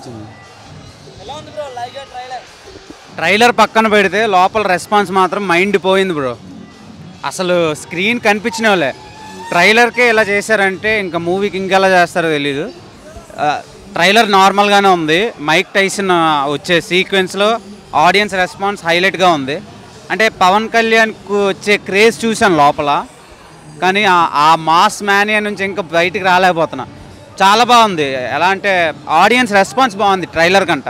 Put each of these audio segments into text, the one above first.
ఎలా ఉంది బ్రో లైగర్ trailer trailer పక్కన పెడితే లోపల రెస్పాన్స్ మాత్రం మైండ్ పోయింది బ్రో అసలు స్క్రీన్ కనిపించిన వాళ్ళే ట్రైలర్కే ఇలా చేశారంటే ఇంకా మూవీకి ఇంకెలా చేస్తారో తెలీదు ఆ, ట్రైలర్ నార్మల్గానే ఉంది మైక్ టైసన్ వచ్చే సీక్వెన్స్లో ఆడియన్స్ రెస్పాన్స్ హైలైట్గా ఉంది అంటే పవన్ కళ్యాణ్కు వచ్చే క్రేజ్ చూశాను లోపల కానీ ఆ- ఆ మాస్ మేనియా నుంచి ఇంకా బయటికి రాలేకపోతున్నా చాలా బాగుంది ఎలా అంటే ఆడియన్స్ రెస్పాన్స్ బాగుంది ట్రైలర్ కంట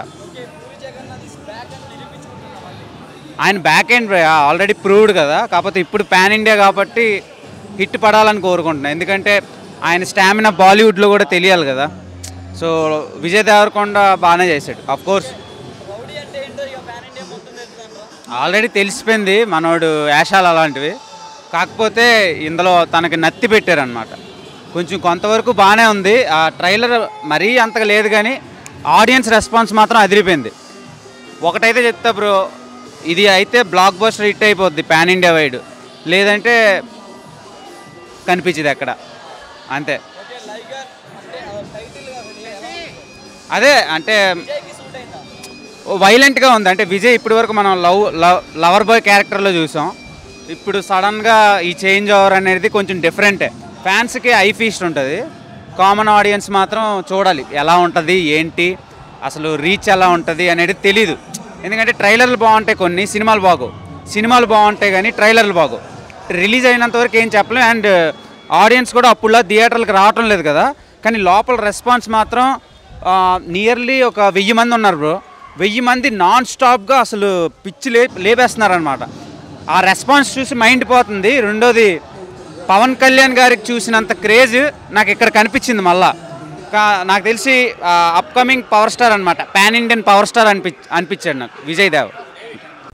ఆయన బ్యాక్ ఎండ్ ఆల్రెడీ ప్రూవ్డ్ కదా కాకపోతే ఇప్పుడు పాన్ ఇండియా కాబట్టి హిట్ పడాలని కోరుకుంటున్నాను ఎందుకంటే ఆయన స్టామినా బాలీవుడ్లో కూడా తెలియాలి కదా సో విజయ్ దేవరకొండ బాగానే చేశాడు అఫ్ కోర్స్ రౌడీ అంటే ఏంటో ఇక ప్యాన్ ఇండియా మొత్తం తెలుస్తుందంటారా ఆల్రెడీ తెలిసిపోయింది మనోడు వేషాలు అలాంటివి కాకపోతే ఇందులో తనకి నత్తి పెట్టారనమాట కొంచెం కొంతవరకు బాగానే ఉంది ఆ ట్రైలర్ మరీ అంతగా లేదు కానీ ఆడియన్స్ రెస్పాన్స్ మాత్రం అదిరిపోయింది ఒకటైతే చెప్తా బ్రో ఇది అయితే బ్లాక్ బస్టర్ హిట్ అయిపోద్ది పాన్ ఇండియా వైడ్ లేదంటే కనిపించింది ఎక్కడ అంతే ఓకే లైగర్ అంటే టైటిల్ అదే అంటే విజయ్కి సూట్ అయిందా వైలెంట్గా ఉంది అంటే విజయ్ ఇప్పటి వరకు మనం లవ్ లవ్ లవర్ బాయ్ క్యారెక్టర్లో చూసాం ఇప్పుడు సడన్గా ఈ చేంజ్ ఓవర్ అనేది కొంచెం డిఫరెంటే ఫ్యాన్స్కి ఐ ఫీస్ట్ ఉంటుంది కామన్ ఆడియన్స్ మాత్రం చూడాలి ఎలా ఉంటుంది ఏంటి అసలు రీచ్ ఎలా ఉంటుంది అనేది తెలీదు ఎందుకంటే ట్రైలర్లు బాగుంటాయి కొన్ని సినిమాలు బాగోవు సినిమాలు బాగుంటాయి కానీ ట్రైలర్లు బాగోవు రిలీజ్ అయినంత వరకు ఏం చెప్పలేం అండ్ ఆడియన్స్ కూడా అప్పుడులా థియేటర్లకు రావటం లేదు కదా కానీ లోపల రెస్పాన్స్ మాత్రం నియర్లీ ఒక వెయ్యి మంది ఉన్నారు బ్రో వెయ్యి మంది నాన్ స్టాప్గా అసలు పిచ్చి లే లేపేస్తున్నారనమాట ఆ రెస్పాన్స్ చూసి మైండ్ పోతుంది రెండోది పవన్ కళ్యాణ్ గారికి చూసినంత క్రేజ్ నాకు ఇక్కడ కనిపించింది మళ్ళా కా- నాకు తెలిసి అప్కమింగ్ పవర్ స్టార్ అనమాట పాన్ ఇండియన్ పవర్ స్టార్ అనిపి అనిపించాడు నాకు విజయ్ దేవ్